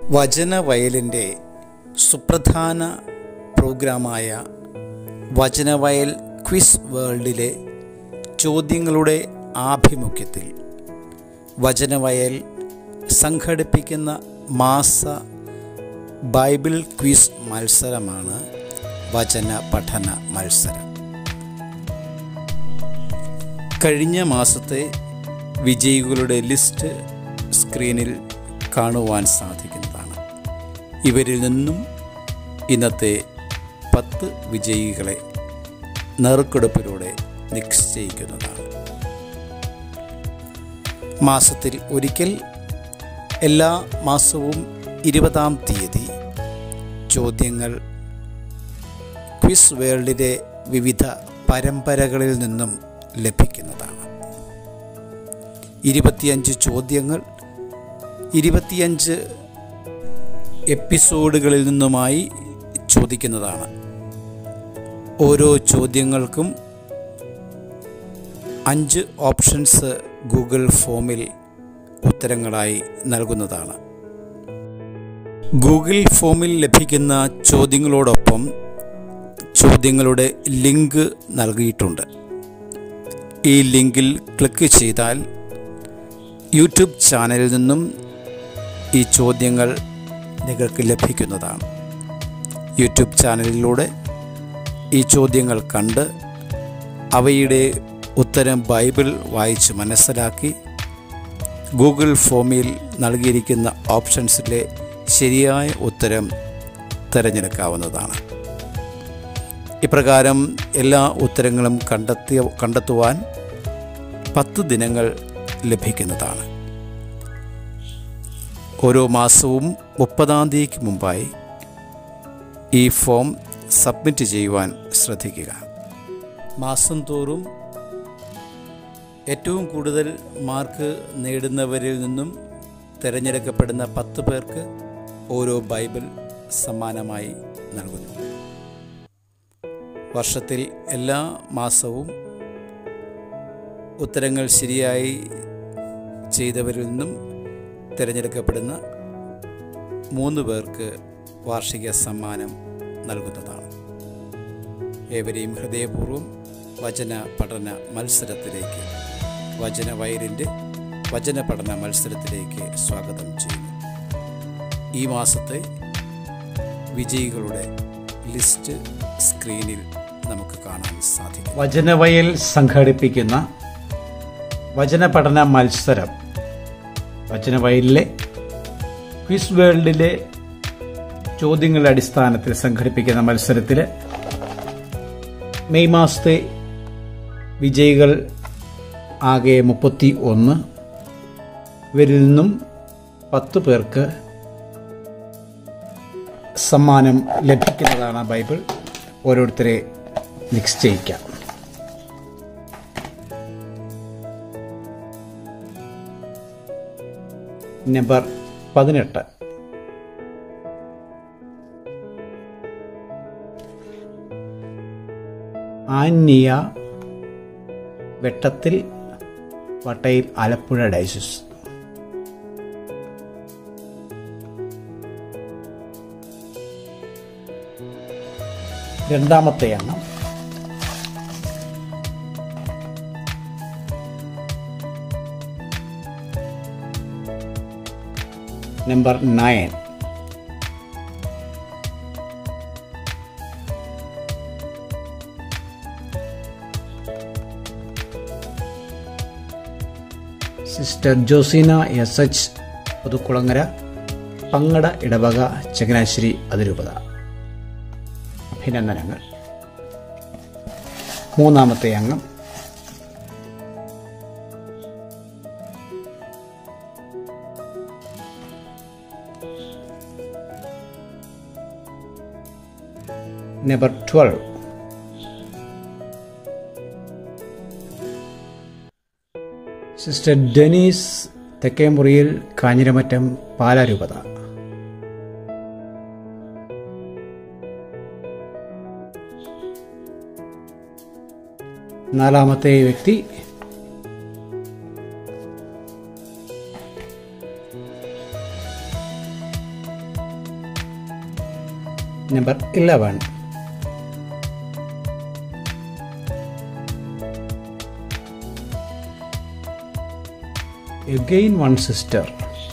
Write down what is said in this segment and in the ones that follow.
വചനവയലിൻ്റെ സുപ്രധാന പ്രോഗ്രാമായ വചനവയൽ ക്വിസ് വേൾഡിലെ ചോദ്യങ്ങളുടെ ആഭിമുഖ്യത്തിൽ വചനവയൽ സംഘടിപ്പിക്കുന്ന മാസ ബൈബിൾ ക്വിസ് മത്സരമാണ് വചന പഠന മത്സരം കഴിഞ്ഞ മാസത്തെ വിജയികളുടെ ലിസ്റ്റ് സ്ക്രീനിൽ കാണുവാൻ സാധിക്കുന്നതാണ് ഇവരിൽ നിന്നും ഇന്നത്തെ പത്ത് വിജയികളെ നറുക്കെടുപ്പിലൂടെ നിശ്ചയിക്കുന്നതാണ് മാസത്തിൽ ഒരിക്കൽ എല്ലാ മാസവും ഇരുപതാം തീയതി ചോദ്യങ്ങൾ ക്വിസ് വേൾഡിലെ വിവിധ പരമ്പരകളിൽ നിന്നും ലഭിക്കുന്നതാണ് ഇരുപത്തിയഞ്ച് ചോദ്യങ്ങൾ ഇരുപത്തിയഞ്ച് എപ്പിസോഡുകളിൽ നിന്നുമായി ചോദിക്കുന്നതാണ് ഓരോ ചോദ്യങ്ങൾക്കും അഞ്ച് ഓപ്ഷൻസ് ഗൂഗിൾ ഫോമിൽ ഉത്തരങ്ങളായി നൽകുന്നതാണ് ഗൂഗിൾ ഫോമിൽ ലഭിക്കുന്ന ചോദ്യങ്ങളോടൊപ്പം ചോദ്യങ്ങളുടെ ലിങ്ക് നൽകിയിട്ടുണ്ട് ഈ ലിങ്കിൽ ക്ലിക്ക് ചെയ്താൽ യൂട്യൂബ് ചാനലിൽ നിന്നും ഈ ചോദ്യങ്ങൾ നിങ്ങൾക്ക് ലഭിക്കുന്നതാണ് യൂട്യൂബ് ചാനലിലൂടെ ഈ ചോദ്യങ്ങൾ കണ്ട് അവയുടെ ഉത്തരം ബൈബിൾ വായിച്ച് മനസ്സിലാക്കി ഗൂഗിൾ ഫോമിൽ നൽകിയിരിക്കുന്ന ഓപ്ഷൻസിലെ ശരിയായ ഉത്തരം തിരഞ്ഞെടുക്കാവുന്നതാണ് ഇപ്രകാരം എല്ലാ ഉത്തരങ്ങളും കണ്ടെത്തിയ കണ്ടെത്തുവാൻ പത്ത് ദിനങ്ങൾ ലഭിക്കുന്നതാണ് ഓരോ മാസവും മുപ്പതാം തീയതിക്ക് മുമ്പായി ഈ ഫോം സബ്മിറ്റ് ചെയ്യുവാൻ ശ്രദ്ധിക്കുക മാസം തോറും ഏറ്റവും കൂടുതൽ മാർക്ക് നേടുന്നവരിൽ നിന്നും തിരഞ്ഞെടുക്കപ്പെടുന്ന പത്ത് പേർക്ക് ഓരോ ബൈബിൾ സമ്മാനമായി നൽകുന്നു വർഷത്തിൽ എല്ലാ മാസവും ഉത്തരങ്ങൾ ശരിയായി ചെയ്തവരിൽ നിന്നും തിരഞ്ഞെടുക്കപ്പെടുന്ന മൂന്ന് പേർക്ക് വാർഷിക സമ്മാനം നൽകുന്നതാണ് ഏവരെയും ഹൃദയപൂർവ്വം വചന പഠന മത്സരത്തിലേക്ക് വചന വയലിൻ്റെ വചന പഠന മത്സരത്തിലേക്ക് സ്വാഗതം ചെയ്യുന്നു ഈ മാസത്തെ വിജയികളുടെ ലിസ്റ്റ് സ്ക്രീനിൽ നമുക്ക് കാണാൻ സാധിക്കും വചനവയൽ സംഘടിപ്പിക്കുന്ന വചന പഠന മത്സരം വചനവയലിലെ ക്വിസ് വേൾഡിലെ ചോദ്യങ്ങളുടെ അടിസ്ഥാനത്തിൽ സംഘടിപ്പിക്കുന്ന മത്സരത്തിൽ മെയ് മാസത്തെ വിജയികൾ ആകെ മുപ്പത്തി ഒന്ന് ഇവരിൽ നിന്നും പത്ത് പേർക്ക് സമ്മാനം ലഭിക്കുന്നതാണ് ബൈബിൾ ഓരോരുത്തരെ നിശ്ചയിക്കാം നമ്പർ പതിനെട്ട് ആന്യ വെട്ടത്തിൽ വട്ടയിൽ ആലപ്പുഴ ഡൈസസ് രണ്ടാമത്തെയാണ് number nine sister Josina S H Puthukkulangara Pangada ഇടവക ചങ്ങനാശ്ശേരി അതിരൂപത അഭിനന്ദനങ്ങൾ മൂന്നാമത്തെ അംഗം number twelve sister Denis Thekkemuriyil Kanjiramattam പാലാരൂപത നാലാമത്തെ വ്യക്തി number eleven again one sister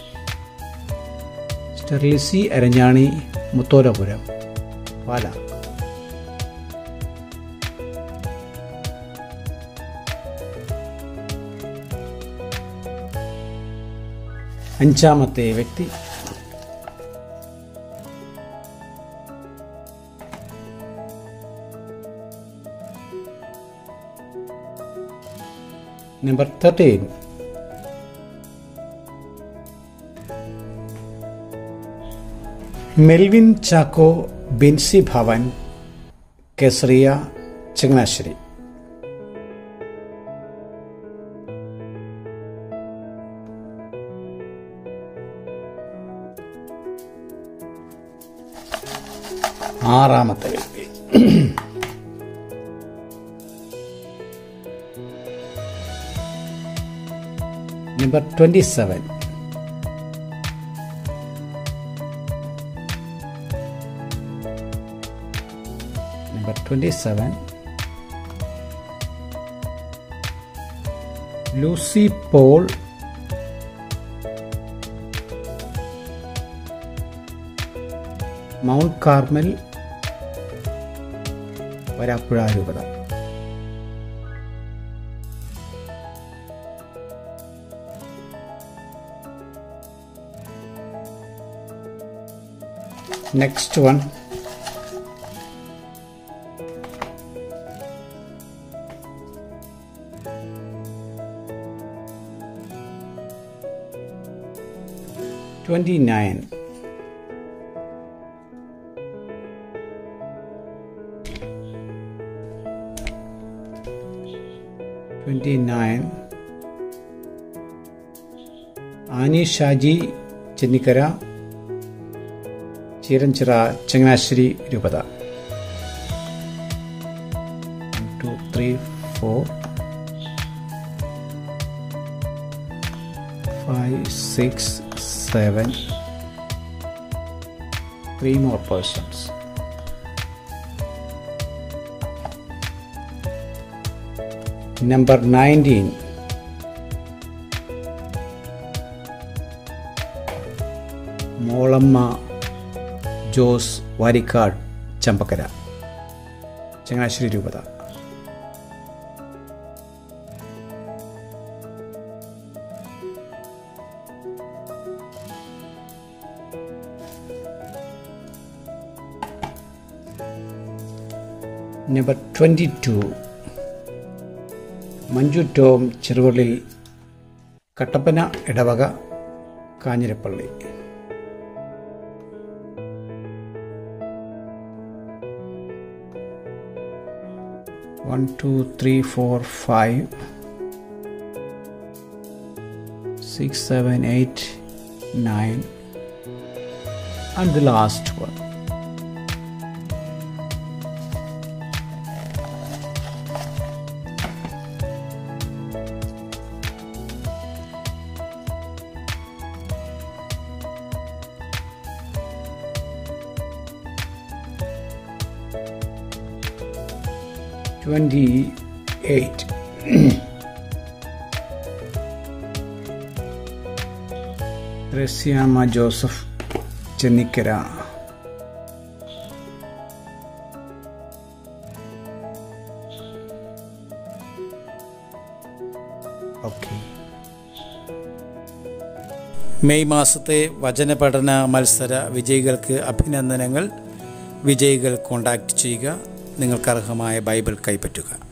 sister Lissy Aranjani Muthalapuram Pala അഞ്ചാമത്തെ വ്യക്തി നമ്പർ തേർട്ടീൻ മെൽവിൻ ചാക്കോ ബിൻസി ഭവൻ കേസറിയ ചങ്ങനാശ്ശേരി ആറാമത്തെ വ്യക്തി number twenty seven number twenty seven Lucy Paul Mount Carmel Varapuzha രൂപത next one twenty nine twenty nine Annie Shaji Chennikkara Cheeranchira Changanassery രൂപത two three four five six seven three more persons number nineteen Mollamma Jose Varikkad Champakkara Changanassery രൂപത number twenty two Manju Tom Cheruvallil Kattappana ഇടവക Kanjirappally one two three four five six seven eight nine and the last one twenty eight Rasiyamma Joseph Chennikkara okay May മാസത്തെ വചനപഠന മത്സര വിജയികൾക്ക് അഭിനന്ദനങ്ങൾ വിജയികൾ contact ചെയ്യുക നിങ്ങൾക്ക് അർഹമായ ബൈബിൾ കൈപ്പറ്റുക